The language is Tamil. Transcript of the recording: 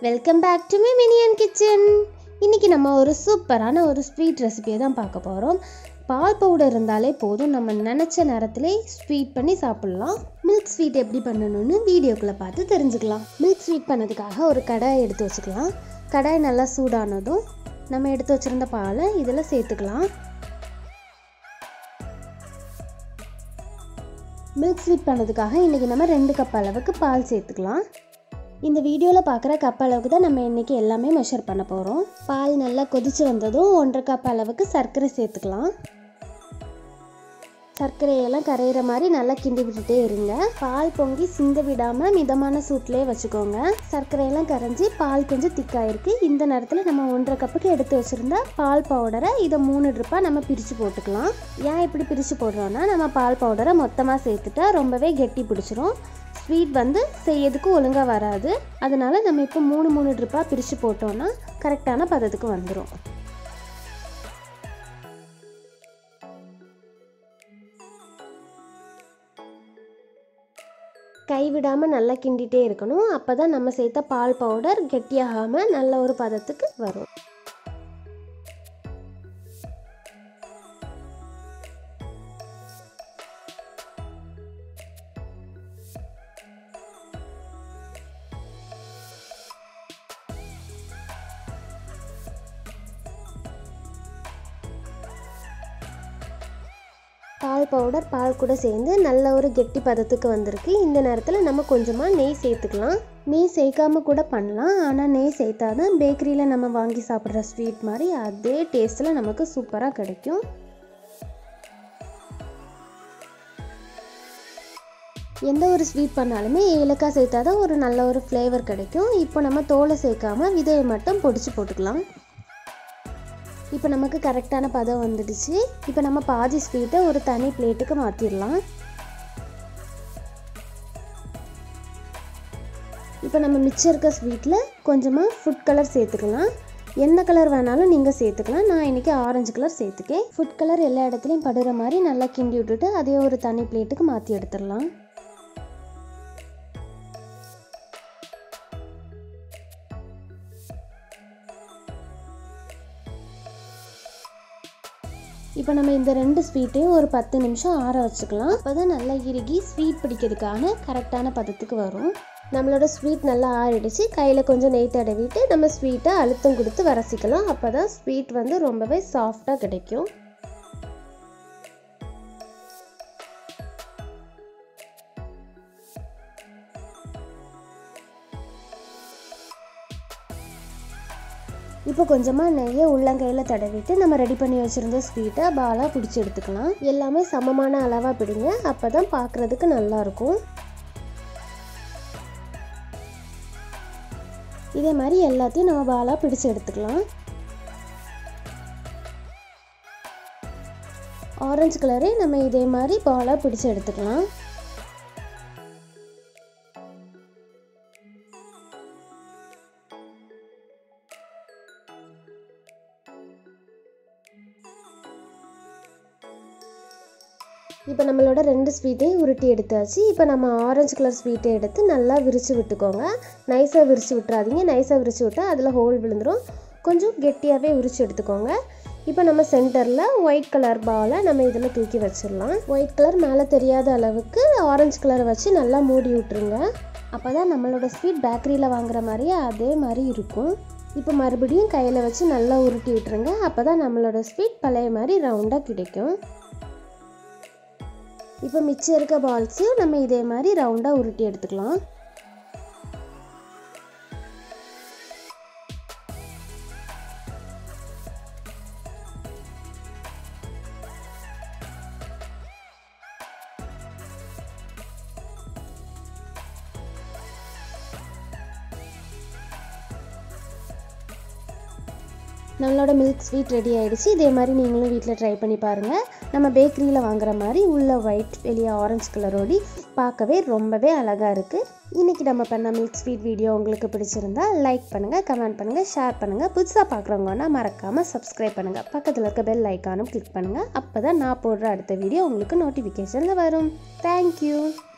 welcome back to my minion kitchen இன்றைக்கி நம்ம ஒரு சூப்பரான ஒரு ஸ்வீட் ரெசிபியை தான் பார்க்க போகிறோம் பால் பவுடர் இருந்தாலே போதும் நம்ம நினச்ச நேரத்திலே ஸ்வீட் பண்ணி சாப்பிட்லாம் மில்க் ஸ்வீட் எப்படி பண்ணணும்னு வீடியோக்குள்ளே பார்த்து தெரிஞ்சுக்கலாம் மில்க் ஸ்வீட் பண்ணதுக்காக ஒரு கடாய் எடுத்து வச்சுக்கலாம் கடாய் நல்லா சூடானதும் நம்ம எடுத்து வச்சுருந்த பாலை இதில் சேர்த்துக்கலாம் மில்க் ஸ்வீட் பண்ணதுக்காக இன்றைக்கி நம்ம ரெண்டு கப் அளவுக்கு பால் சேர்த்துக்கலாம் இந்த வீடியோவில் பார்க்குற கப் அளவுக்கு தான் நம்ம இன்றைக்கி எல்லாமே மெஷர் பண்ண போகிறோம் பால் நல்லா கொதித்து வந்ததும் ஒன்றரை கப் அளவுக்கு சர்க்கரை சேர்த்துக்கலாம் சர்க்கரையெல்லாம் கரையிற மாதிரி நல்லா கிண்டி விட்டுட்டே இருங்க பால் பொங்கி சிந்த விடாமல் மிதமான சூட்லேயே வச்சுக்கோங்க சர்க்கரையெல்லாம் கரைஞ்சி பால் கொஞ்சம் திக்காயிருக்கு இந்த நேரத்தில் நம்ம ஒன்றரை கப்புக்கு எடுத்து வச்சுருந்தா பால் பவுடரை இதை மூணு ட்ரிப்பாக நம்ம பிரித்து போட்டுக்கலாம் ஏன் இப்படி பிரித்து போடுறோன்னா நம்ம பால் பவுடரை மொத்தமாக சேர்த்துட்டா ரொம்பவே கெட்டி பிடிச்சிரும் ஸ்வீட் வந்து செய்யறதுக்கு ஒழுங்காக வராது அதனால நம்ம இப்போ மூணு மூணு ட்ரிப்பாக பிரித்து போட்டோம்னா கரெக்டான பதத்துக்கு வந்துடும் கைவிடாமல் நல்லா கிண்டிகிட்டே இருக்கணும் அப்போ தான் நம்ம சேர்த்த பால் பவுடர் கெட்டியாகாமல் நல்ல ஒரு பதத்துக்கு வரும் பால் பவுடர் பால் கூட சேர்ந்து நல்ல ஒரு கெட்டி பதத்துக்கு வந்திருக்கு இந்த நேரத்தில் நம்ம கொஞ்சமாக நெய் சேர்த்துக்கலாம் நெய் சேர்க்காம கூட பண்ணலாம் ஆனால் நெய் சேர்த்தாதான் பேக்கரியில் நம்ம வாங்கி சாப்பிட்ற ஸ்வீட் மாதிரி அதே டேஸ்ட்டில் நமக்கு சூப்பராக கிடைக்கும் எந்த ஒரு ஸ்வீட் பண்ணாலுமே ஏலக்காய் சேர்த்தா தான் ஒரு நல்ல ஒரு ஃப்ளேவர் கிடைக்கும் இப்போ நம்ம தோலை சேர்க்காம விதையை மட்டும் பொடிச்சு போட்டுக்கலாம் இப்போ நமக்கு கரெக்டான பதம் வந்துடுச்சு இப்போ நம்ம பாதி ஸ்வீட்டை ஒரு தனி பிளேட்டுக்கு மாற்றிடலாம் இப்போ நம்ம மிச்சம் இருக்க ஸ்வீட்டில் கொஞ்சமாக ஃபுட் கலர் சேர்த்துக்கலாம் எந்த கலர் வேணாலும் நீங்கள் சேர்த்துக்கலாம் நான் இன்றைக்கி ஆரஞ்சு கலர் சேர்த்துக்கேன் ஃபுட் கலர் எல்லா இடத்துலையும் படுற மாதிரி நல்லா கிண்டி விட்டுட்டு அதே ஒரு தனி பிளேட்டுக்கு மாற்றி எடுத்துடலாம் இப்போ நம்ம இந்த ரெண்டு ஸ்வீட்டையும் ஒரு பத்து நிமிஷம் ஆற வச்சுக்கலாம் அப்போ தான் நல்லா இறுகி ஸ்வீட் பிடிக்கிறதுக்கான கரெக்டான பதத்துக்கு வரும் நம்மளோட ஸ்வீட் நல்லா ஆறிடுச்சு கையில் கொஞ்சம் நெய் தடவிட்டு நம்ம ஸ்வீட்டை அழுத்தம் கொடுத்து வரசிக்கலாம் அப்போ தான் ஸ்வீட் வந்து ரொம்பவே சாஃப்டாக கிடைக்கும் இப்போ கொஞ்சமாக நெய்யை உள்ளங்கையில் தடவிட்டு நம்ம ரெடி பண்ணி வச்சுருந்த ஸ்வீட்டை பாலாக பிடிச்சி எடுத்துக்கலாம் எல்லாமே சமமான அளவாக பிடிங்க அப்போ தான் பார்க்குறதுக்கு நல்லாயிருக்கும் இதே மாதிரி எல்லாத்தையும் நம்ம பாலாக பிடிச்சு எடுத்துக்கலாம் ஆரஞ்சு கலரே நம்ம இதே மாதிரி பாலாக பிடிச்சு எடுத்துக்கலாம் இப்போ நம்மளோட ரெண்டு ஸ்வீட்டையும் உருட்டி எடுத்தாச்சு இப்போ நம்ம ஆரஞ்சு கலர் ஸ்வீட்டை எடுத்து நல்லா விரித்து விட்டுக்கோங்க நைஸாக விரித்து விட்டுறாதீங்க நைஸாக விரித்து விட்டால் அதில் ஹோல் விழுந்துடும் கொஞ்சம் கெட்டியாகவே உரித்து எடுத்துக்கோங்க இப்போ நம்ம சென்டரில் ஒயிட் கலர் பாலை நம்ம இதில் தூக்கி வச்சிடலாம் ஒயிட் கலர் மேலே தெரியாத அளவுக்கு ஆரஞ்சு கலரை வச்சு நல்லா மூடி விட்டுருங்க அப்போ தான் நம்மளோட ஸ்வீட் பேக்கரியில் வாங்குற மாதிரியே அதே மாதிரி இருக்கும் இப்போ மறுபடியும் கையில் வச்சு நல்லா உருட்டி விட்டுருங்க அப்போ தான் நம்மளோட ஸ்வீட் பழைய மாதிரி ரவுண்டாக கிடைக்கும் இப்போ மிச்சம் இருக்க பால்ஸையும் நம்ம இதே மாதிரி ரவுண்டாக உருட்டி எடுத்துக்கலாம் நம்மளோட மில்க் ஸ்வீட் ரெடி ஆகிடுச்சு இதே மாதிரி நீங்களும் வீட்டில் ட்ரை பண்ணி பாருங்கள் நம்ம பேக்கரியில் வாங்குற மாதிரி உள்ள ஒயிட் வெளியே ஆரஞ்சு கலரோடி பார்க்கவே ரொம்பவே அழகாக இருக்குது இன்றைக்கி நம்ம பண்ண மில்க் ஸ்வீட் வீடியோ உங்களுக்கு பிடிச்சிருந்தா லைக் பண்ணுங்கள் கமெண்ட் பண்ணுங்கள் ஷேர் பண்ணுங்கள் புதுசாக பார்க்குறவங்கன்னா மறக்காமல் சப்ஸ்கிரைப் பண்ணுங்கள் பக்கத்தில் இருக்க பெல் ஐக்கானும் கிளிக் பண்ணுங்கள் அப்போ தான் நான் போடுற அடுத்த வீடியோ உங்களுக்கு நோட்டிஃபிகேஷனில் வரும் தேங்க்யூ